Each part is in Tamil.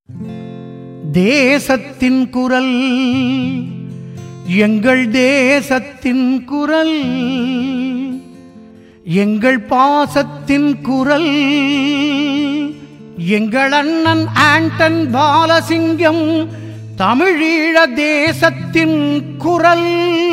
தேசத்தின் குரல் எங்கள் தேசத்தின் குரல் எங்கள் பாசத்தின் குரல் எங்கள் அண்ணன் ஆண்டன் பாலசிங்கம் தமிழீழ தேசத்தின் குரல்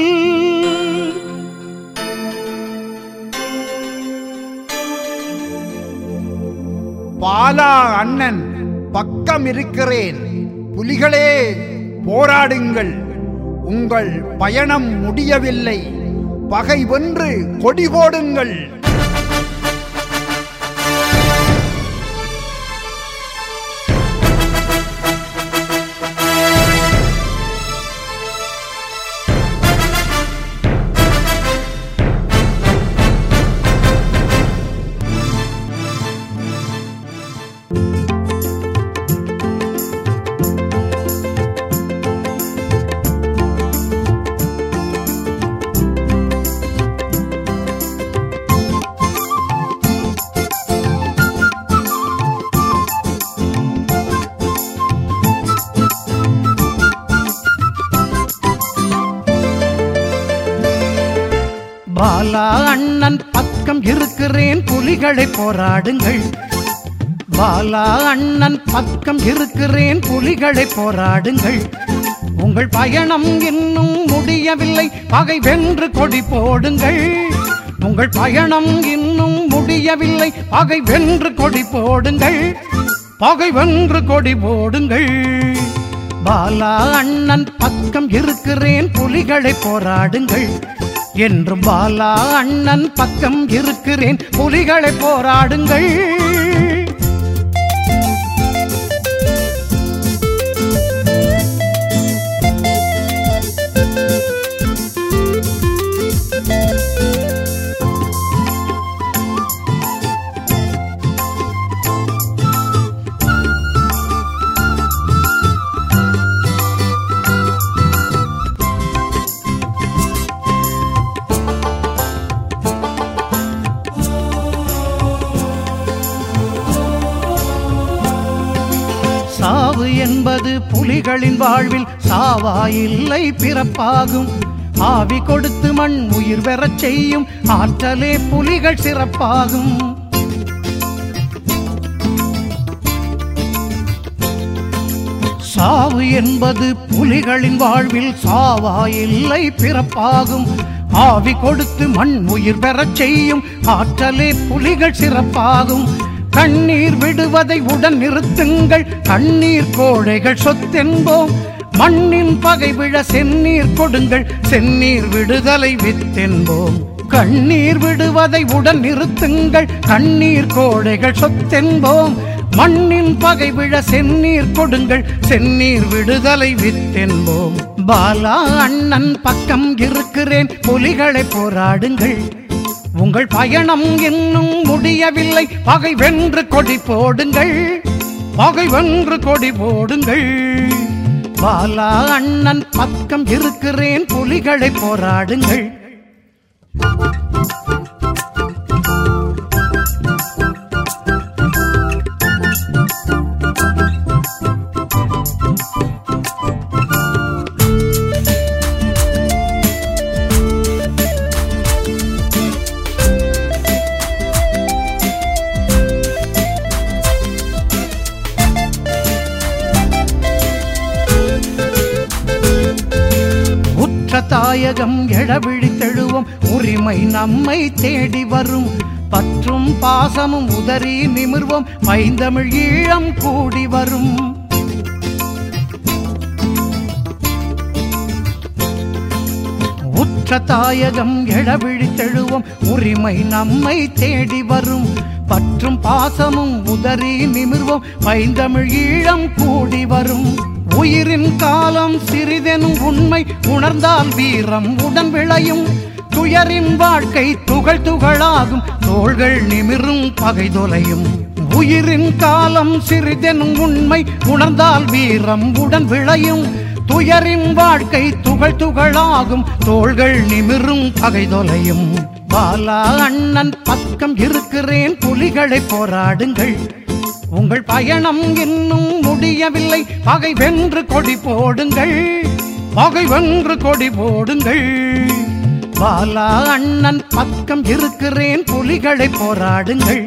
பாலா அண்ணன் பக்கம் இருக்கிறேன் புலிகளே போராடுங்கள் உங்கள் பயணம் முடியவில்லை பகை வென்று கொடி போடுங்கள் பாலா அண்ணன் பக்கம் இருக்கிறேன் புலிகளை போராடுங்கள் பாலா அண்ணன் பக்கம் இருக்கிறேன் புலிகளை போராடுங்கள் உங்கள் பயணம் இன்னும் முடியவில்லை பகை வென்று கொடி போடுங்கள் உங்கள் பயணம் இன்னும் முடியவில்லை பகை வென்று கொடி போடுங்கள் பகை வென்று கொடி போடுங்கள் பாலா அண்ணன் பக்கம் இருக்கிறேன் புலிகளை போராடுங்கள் என்றும் பாலா அண்ணன் பக்கம் இருக்கிறேன் புலிகளை போராடுங்கள் சாவு என்பது புலிகளின் வாழ்வில் சாவா இல்லை பிறப்பாகும் ஆவி கொடுத்து மண் உயிர் பெறச் செய்யும் ஆற்றலே புலிகள் சிறப்பாகும் சாவு என்பது புலிகளின் வாழ்வில் சாவா இல்லை பிறப்பாகும் ஆவி கொடுத்து மண் உயிர் பெறச் செய்யும் ஆற்றலே புலிகள் சிறப்பாகும் கண்ணீர் விடுவதை உடன் நிறுத்துங்கள் கண்ணீர் கோழைகள் சொத்தென்போம் மண்ணின் பகை விழ செந்நீர் கொடுங்கள் செந்நீர் விடுதலை வித்தென்போம் கண்ணீர் விடுவதை உடன் நிறுத்துங்கள் கண்ணீர் கோழைகள் சொத்தென்போம் மண்ணின் பகை விழ செந்நீர் கொடுங்கள் செந்நீர் விடுதலை வித்தென்போம் பாலா அண்ணன் பக்கம் இருக்கிறேன் புலிகளை போராடுங்கள் உங்கள் பயணம் இன்னும் முடியவில்லை பகை வென்று கொடி போடுங்கள் பகை வென்று கொடி போடுங்கள் பாலா அண்ணன் பக்கம் இருக்கிறேன் புலிகளை போராடுங்கள் உற்ற தாயகம் எழவிழித்தெழுவோம் உரிமை நம்மை தேடி வரும் பற்றும் பாசமும் உதறி நிமிர்வோம் பைந்தமிழ் ஈழம் கூடி வரும் உற்ற தாயகம் எழவிழித்தெழுவோம் உரிமை நம்மை தேடி வரும் பற்றும் பாசமும் உதறி நிமிர்வோம் பைந்தமிழ் ஈழம் கூடி வரும் உயிரின் காலம் சிறிதெனும் உண்மை உணர்ந்தால் வீரம் உடன் விளையும் துயரின் வாழ்க்கை துகள் துகளாகும் தோள்கள் நிமிரும் பகை தொலையும் உயிரின் காலம் சிறிதெனும் உண்மை உணர்ந்தால் வீரம் உடன் விளையும் துயரின் வாழ்க்கை துகள் துகளாகும் தோள்கள் நிமிரும் பகை தொலையும் பாலா அண்ணன் பக்கம் இருக்கிறேன் புலிகளை போராடுங்கள் உங்கள் பயணம் இன்னும் முடியவில்லை பகை வென்று கொடி போடுங்கள் பகை வென்று கொடி போடுங்கள் பாலா அண்ணன் பக்கம் இருக்கிறேன் புலிகளை போராடுங்கள்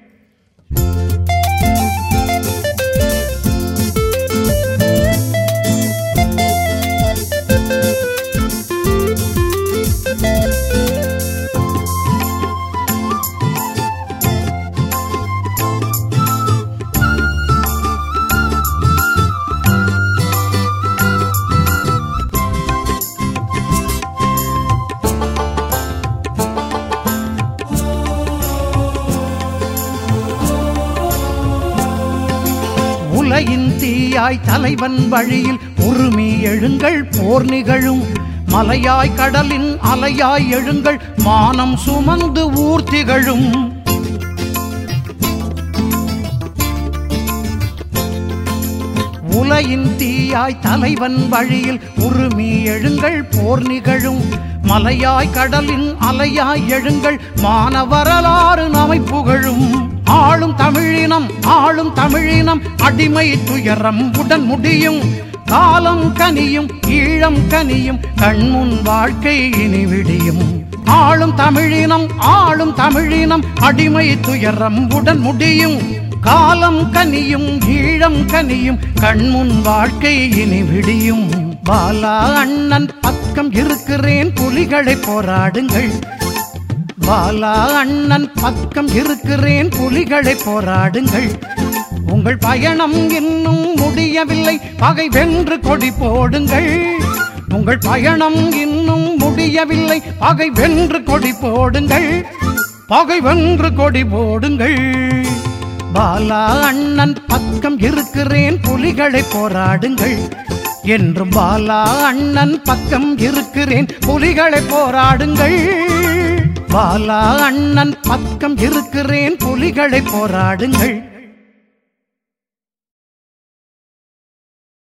உலையின் தீயாய் தலைவன் வழியில் உருமி எழுங்கள் போர் நிகழும் மலையாய் கடலின் அலையாய் எழுங்கள் மானம் சுமந்து ஊர் திகழும் உலையின் தீயாய் தலைவன் வழியில் உருமி எழுங்கள் போர் நிகழும் மலையாய் கடலின் அலையாய் எழுங்கள் மான வரலாறு நமை புகழும் ஆளும் தமிழினம் ஆளும் தமிழினம் அடிமை துயரம் உடன் முடியும் காலம் கனியும் ஈழம் கனியும் கண்முன் வாழ்க்கை இனி விடியும் ஆளும் தமிழினம் ஆளும் தமிழினம் அடிமை துயரம் உடன் முடியும் காலம் கனியும் ஈழம் கனியும் கண்முன் வாழ்க்கை இனி விடியும் பாலா அண்ணன் பக்கம் இருக்கிறேன் புலிகளை போராடுங்கள் பாலா அண்ணன் பக்கம் இருக்கிறேன் புலிகளை போராடுங்கள் உங்கள் பயணம் இன்னும் முடியவில்லை பகை வென்று கொடி போடுங்கள் உங்கள் பயணம் இன்னும் முடியவில்லை பகை வென்று கொடி போடுங்கள் பகை வென்று கொடி போடுங்கள் பாலா அண்ணன் பக்கம் இருக்கிறேன் புலிகளை போராடுங்கள் என்றும் பாலா அண்ணன் பக்கம் இருக்கிறேன் புலிகளை போராடுங்கள் பாலா அண்ணன் பக்கம் இருக்கிறேன் புலிகளை போராடுங்கள்